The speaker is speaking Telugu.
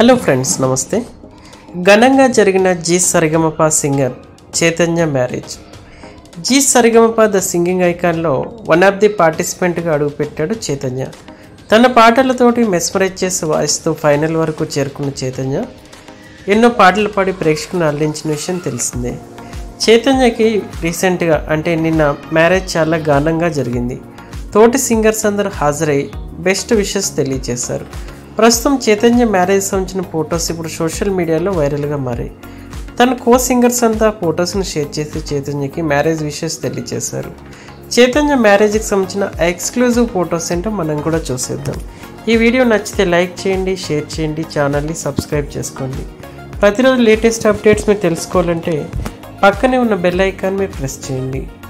హలో ఫ్రెండ్స్ నమస్తే ఘనంగా జరిగిన Zee Saregamapa singer Chaitanya marriage Zee Saregamapa the singing ఐకాన్లో వన్ ఆఫ్ ది పార్టిసిపెంట్గా అడుగుపెట్టాడు చైతన్య తన పాటలతోటి మెస్మరైజ్ చేసి వాయిస్తూ ఫైనల్ వరకు చేరుకున్న చైతన్య ఎన్నో పాటలు పాడి ప్రేక్షకులను అల్లించిన విషయం తెలిసిందే చైతన్యకి రీసెంట్గా అంటే నిన్న మ్యారేజ్ చాలా ఘనంగా జరిగింది తోటి సింగర్స్ అందరూ హాజరై బెస్ట్ విషెస్ తెలియజేశారు ప్రస్తుతం చైతన్య మ్యారేజ్ సంబంధించిన ఫొటోస్ ఇప్పుడు సోషల్ మీడియాలో వైరల్గా మారాయి తన కో సింగర్స్ అంతా ఫొటోస్ని షేర్ చేసి చైతన్యకి మ్యారేజ్ విషెస్ తెలియజేశారు చైతన్య మ్యారేజ్కి సంబంధించిన ఎక్స్క్లూజివ్ ఫొటోస్ ఏంటో మనం కూడా చూసేద్దాం ఈ వీడియో నచ్చితే లైక్ చేయండి షేర్ చేయండి ఛానల్ని సబ్స్క్రైబ్ చేసుకోండి ప్రతిరోజు లేటెస్ట్ అప్డేట్స్ మీరు తెలుసుకోవాలంటే పక్కనే ఉన్న బెల్ ఐకాన్ మీరు ప్రెస్ చేయండి